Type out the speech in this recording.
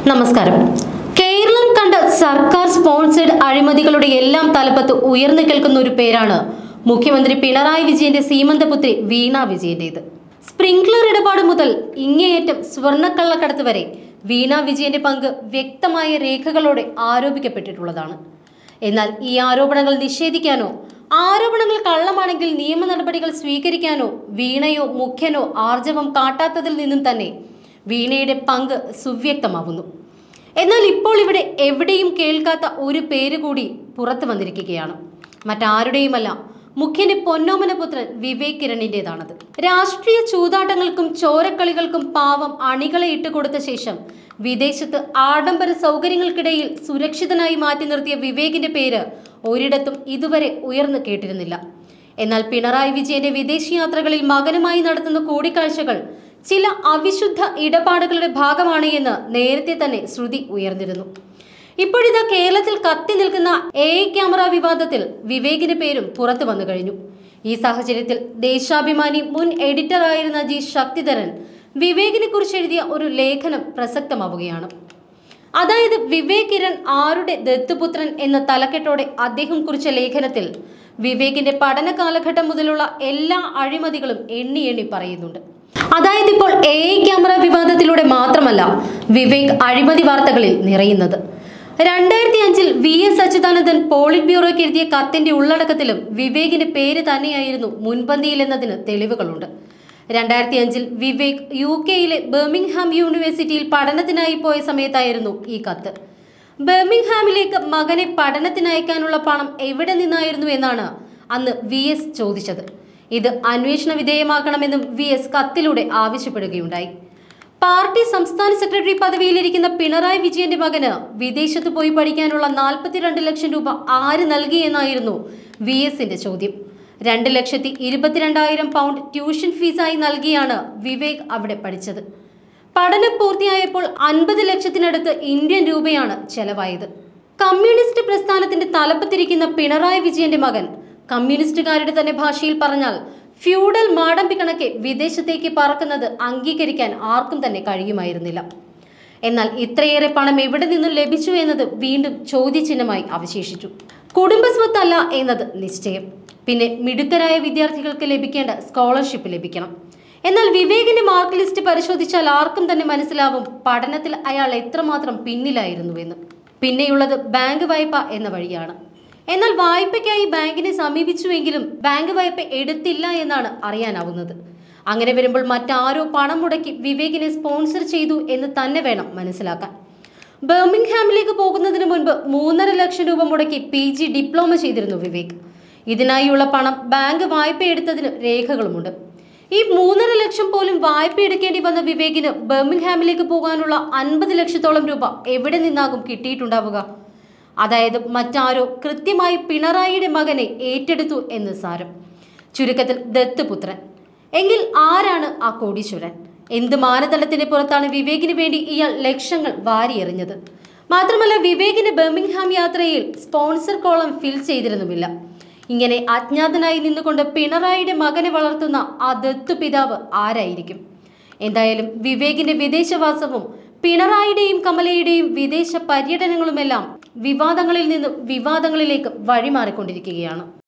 നമസ്കാരം കേരളം കണ്ട സർക്കാർ സ്പോൺസേഡ് അഴിമതികളുടെ എല്ലാം തലപ്പത്ത് ഉയർന്നു കേൾക്കുന്ന ഒരു പേരാണ് മുഖ്യമന്ത്രി പിണറായി വിജയന്റെ സീമന്തപുത്രി വീണ വിജയന്റേത് സ്പ്രിംഗ്ലർ ഇടപാട് മുതൽ ഇങ്ങേയറ്റം സ്വർണ്ണക്കള്ളക്കടത്ത് വരെ വീണ വിജയന്റെ പങ്ക് വ്യക്തമായ രേഖകളോടെ ആരോപിക്കപ്പെട്ടിട്ടുള്ളതാണ് എന്നാൽ ഈ ആരോപണങ്ങൾ നിഷേധിക്കാനോ ആരോപണങ്ങൾ കള്ളമാണെങ്കിൽ നിയമ നടപടികൾ സ്വീകരിക്കാനോ വീണയോ മുഖ്യനോ ആർജവം കാട്ടാത്തതിൽ നിന്നും തന്നെ വീണയുടെ പങ്ക് സുവ്യക്തമാവുന്നു എന്നാൽ ഇപ്പോൾ ഇവിടെ എവിടെയും കേൾക്കാത്ത ഒരു പേര് കൂടി പുറത്തു വന്നിരിക്കുകയാണ് മറ്റാരുടെയുമല്ല മുഖ്യന്റെ പൊന്നോമനപുത്രൻ വിവേക് കിരണിന്റേതാണത് രാഷ്ട്രീയ ചൂതാട്ടങ്ങൾക്കും ചോരക്കളികൾക്കും പാവം അണികളെ ഇട്ടുകൊടുത്ത ശേഷം വിദേശത്ത് ആഡംബര സൗകര്യങ്ങൾക്കിടയിൽ സുരക്ഷിതനായി മാറ്റി നിർത്തിയ വിവേകിന്റെ പേര് ഒരിടത്തും ഇതുവരെ ഉയർന്നു കേട്ടിരുന്നില്ല എന്നാൽ പിണറായി വിജയന്റെ വിദേശയാത്രകളിൽ മകനുമായി നടത്തുന്ന കൂടിക്കാഴ്ചകൾ ചില അവിശുദ്ധ ഇടപാടുകളുടെ ഭാഗമാണ് എന്ന് നേരത്തെ തന്നെ ശ്രുതി ഉയർന്നിരുന്നു ഇപ്പോഴിതാ കേരളത്തിൽ കത്തി നിൽക്കുന്ന എ ക്യാമറ വിവാദത്തിൽ വിവേകിന്റെ പേരും പുറത്തു വന്നു കഴിഞ്ഞു ഈ സാഹചര്യത്തിൽ ദേശാഭിമാനി മുൻ എഡിറ്റർ ആയിരുന്ന ജി ശക്തിധരൻ വിവേകിനെ കുറിച്ച് എഴുതിയ ഒരു ലേഖനം പ്രസക്തമാവുകയാണ് അതായത് വിവേക് കിരൺ ആരുടെ ദത്തുപുത്രൻ എന്ന തലക്കെട്ടോടെ അദ്ദേഹം കുറിച്ച ലേഖനത്തിൽ വിവേകിന്റെ പഠന കാലഘട്ടം മുതലുള്ള എല്ലാ അഴിമതികളും എണ്ണി എണ്ണി പറയുന്നുണ്ട് അതായത് ഇപ്പോൾ എ ക്യാമറ വിവാദത്തിലൂടെ മാത്രമല്ല വിവേക് അഴിമതി വാർത്തകളിൽ നിറയുന്നത് രണ്ടായിരത്തി അഞ്ചിൽ വി എസ് അച്യുതാനന്ദൻ പോളിറ്റ് ബ്യൂറോയ്ക്ക് എഴുതിയ കത്തിന്റെ ഉള്ളടക്കത്തിലും വിവേകിന്റെ പേര് തന്നെയായിരുന്നു മുൻപന്തിയിൽ എന്നതിന് തെളിവുകളുണ്ട് രണ്ടായിരത്തി അഞ്ചിൽ വിവേക് യു കെയിലെ ബർമിംഗ്ഹാം യൂണിവേഴ്സിറ്റിയിൽ പഠനത്തിനായി പോയ സമയത്തായിരുന്നു ഈ കത്ത് ബർമിംഗ്ഹാമിലേക്ക് മകനെ പഠനത്തിനയക്കാനുള്ള പണം എവിടെ നിന്നായിരുന്നു എന്നാണ് അന്ന് വി എസ് ചോദിച്ചത് ഇത് അന്വേഷണ വിധേയമാക്കണമെന്നും വി എസ് കത്തിലൂടെ ആവശ്യപ്പെടുകയുണ്ടായി പാർട്ടി സംസ്ഥാന സെക്രട്ടറി പദവിയിലിരിക്കുന്ന പിണറായി വിജയന്റെ മകന് വിദേശത്ത് പോയി പഠിക്കാനുള്ള നാൽപ്പത്തിരണ്ട് ലക്ഷം രൂപ ആര് നൽകിയെന്നായിരുന്നു വി എസിന്റെ ചോദ്യം രണ്ട് ലക്ഷത്തി ഇരുപത്തിരണ്ടായിരം പൗണ്ട് ട്യൂഷൻ ഫീസായി നൽകിയാണ് വിവേക് അവിടെ പഠിച്ചത് പഠനം പൂർത്തിയായപ്പോൾ അൻപത് ലക്ഷത്തിനടുത്ത് ഇന്ത്യൻ രൂപയാണ് ചെലവായത് കമ്മ്യൂണിസ്റ്റ് പ്രസ്ഥാനത്തിന്റെ തലപ്പത്തിരിക്കുന്ന പിണറായി വിജയന്റെ മകൻ കമ്മ്യൂണിസ്റ്റുകാരുടെ തന്നെ ഭാഷയിൽ പറഞ്ഞാൽ ഫ്യൂഡൽ മാടമ്പി കണക്കെ വിദേശത്തേക്ക് പറക്കുന്നത് അംഗീകരിക്കാൻ ആർക്കും തന്നെ കഴിയുമായിരുന്നില്ല എന്നാൽ ഇത്രയേറെ പണം എവിടെ നിന്നും ലഭിച്ചു എന്നത് വീണ്ടും ചോദ്യചിഹ്നമായി അവശേഷിച്ചു കുടുംബസ്വത്തല്ല എന്നത് നിശ്ചയം പിന്നെ മിടുക്കരായ വിദ്യാർത്ഥികൾക്ക് ലഭിക്കേണ്ട സ്കോളർഷിപ്പ് ലഭിക്കണം എന്നാൽ വിവേകിന്റെ മാർക്ക് ലിസ്റ്റ് പരിശോധിച്ചാൽ ആർക്കും തന്നെ മനസ്സിലാവും പഠനത്തിൽ അയാൾ എത്രമാത്രം പിന്നിലായിരുന്നുവെന്ന് പിന്നെയുള്ളത് ബാങ്ക് വായ്പ എന്ന വഴിയാണ് എന്നാൽ വായ്പയ്ക്കായി ബാങ്കിനെ സമീപിച്ചുവെങ്കിലും ബാങ്ക് വായ്പ എടുത്തില്ല എന്നാണ് അറിയാനാവുന്നത് അങ്ങനെ വരുമ്പോൾ മറ്റാരോ പണം മുടക്കി വിവേകിനെ സ്പോൺസർ ചെയ്തു എന്ന് തന്നെ വേണം മനസ്സിലാക്കാൻ ബർമിംഗ്ഹാമിലേക്ക് പോകുന്നതിന് മുൻപ് മൂന്നര ലക്ഷം രൂപ മുടക്കി പി ജി ഡിപ്ലോമ ചെയ്തിരുന്നു വിവേക് ഇതിനായുള്ള പണം ബാങ്ക് വായ്പ എടുത്തതിന് രേഖകളുമുണ്ട് ഈ മൂന്നര ലക്ഷം പോലും വായ്പ എടുക്കേണ്ടി വന്ന വിവേകിന് ബർമിംഗ്ഹാമിലേക്ക് പോകാനുള്ള അൻപത് ലക്ഷത്തോളം രൂപ എവിടെ നിന്നാകും കിട്ടിയിട്ടുണ്ടാവുക അതായത് മറ്റാരോ കൃത്യമായി പിണറായിയുടെ മകനെ ഏറ്റെടുത്തു എന്ന് സാരം ചുരുക്കത്തിൽ ദത്തുപുത്രൻ എങ്കിൽ ആരാണ് ആ കോടീശ്വരൻ എന്ത് മാനദണ്ഡത്തിന് പുറത്താണ് വിവേകിന് വേണ്ടി ഇയാൾ ലക്ഷങ്ങൾ വാരിയെറിഞ്ഞത് മാത്രമല്ല വിവേകിന്റെ ബർമിംഗ്ഹാം യാത്രയിൽ സ്പോൺസർ കോളം ഫിൽ ചെയ്തിരുന്നുമില്ല ഇങ്ങനെ അജ്ഞാതനായി നിന്നുകൊണ്ട് പിണറായിയുടെ മകനെ വളർത്തുന്ന ആ ദത്തു പിതാവ് ആരായിരിക്കും എന്തായാലും വിവേകിന്റെ വിദേശവാസവും പിണറായിയുടെയും കമലയുടെയും വിദേശ പര്യടനങ്ങളുമെല്ലാം വിവാദങ്ങളിൽ നിന്നും വിവാദങ്ങളിലേക്ക് വഴിമാറിക്കൊണ്ടിരിക്കുകയാണ്